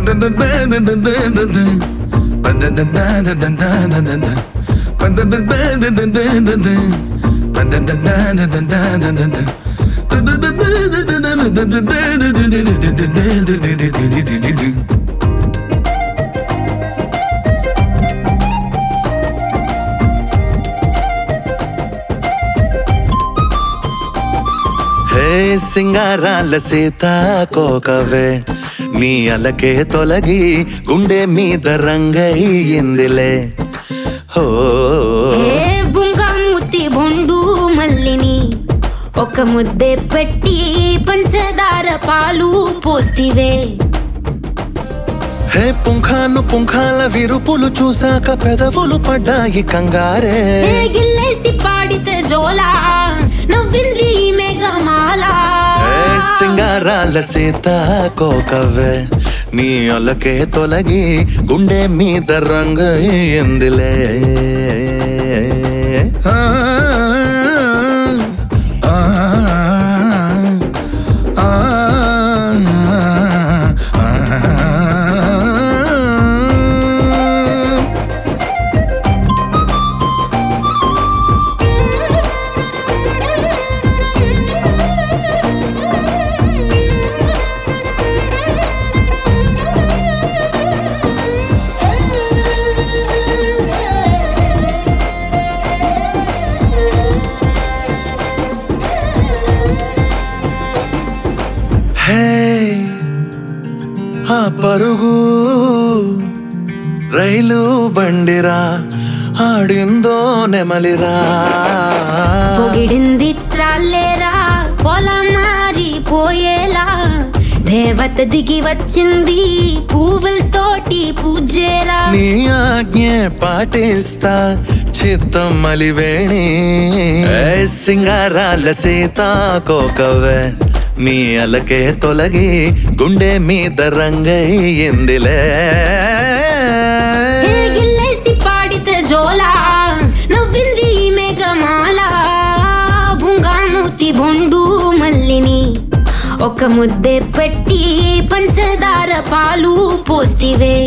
హే సింగారాల సీతాకోకవే నీ అలకే తొలగి గుండె మీద రంగయ్యిందిలే హో ఏ బుంగామూతి బొండు మల్లిని ఒక ముద్దే పెట్టి పంచదార పాలు పోస్తివే హే పుంఖాను పుంఖాల విరుపులు చూసాక పెదవులు పడ్డాయి కంగారే ఏ గిల్లేసి పాడితే జోలా నవ్వింది ఈ మేఘమాల హే సింగారాల సీతాకోకవే నీ అలకే తొలగి గుండె మీద రంగయ్యిందిలే హే ఆ పరుగు రైలు బండిరా ఆడిందో నెమలిరా పొగిడింది చాలేరా పొలం మారిపోయేలా దేవత దిగి వచ్చింది పువ్వులతోటి పూజేరా నీ ఆజ్ఞే పాటిస్తా చిత్తం మలివేణి ఏ సింగారాల సీతాకోకవే నీ అలకే తొలగి గుండె మీద రంగయ్యిందిలే ఏ గిల్లేసి పాడితే జోలా నవ్వింది ఈ మేఘమాల బుంగామూతి బొండు మల్లిని ఒక ముద్దే పెట్టి పంచదార పాలు పోస్తివే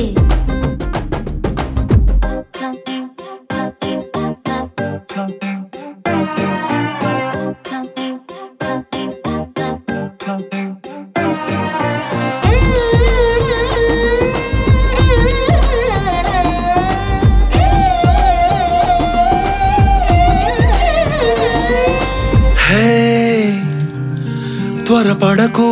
హే త్వరపడకు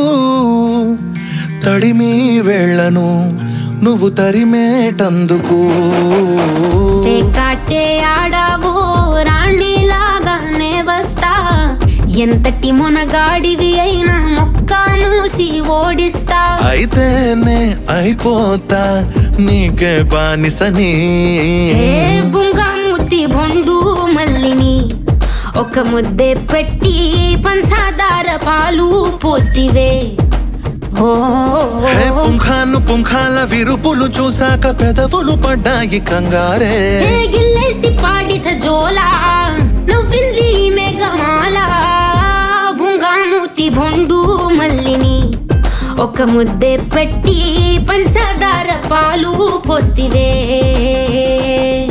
తడిమి వెళ్ళను నువ్వు తరిమేటందుకు ఏ కాటే ఆడావో రాణిలాగానే వస్తా ఎంతటి మొనగాడివి అయినా మొక్క మూసి ఓడిస్తా అయితేనే అయిపోతా నీకే బానిసని ఏ బుంగామూతి బొండు మల్లిని ఒక ముద్దే పెట్టి పంచదార పాలు పోస్తివే ఓ హే పుంఖాను పుంఖాల విరుపులు చూసాక పెదవులు పడ్డాయి కంగారే ఏ గిల్లేసి పాడిత జోలా నవ్వింది ఈ మేఘమాల బుంగామూతి బొండు మల్లిని ఒక ముద్దే పెట్టి పంచదార పాలు పోస్తివే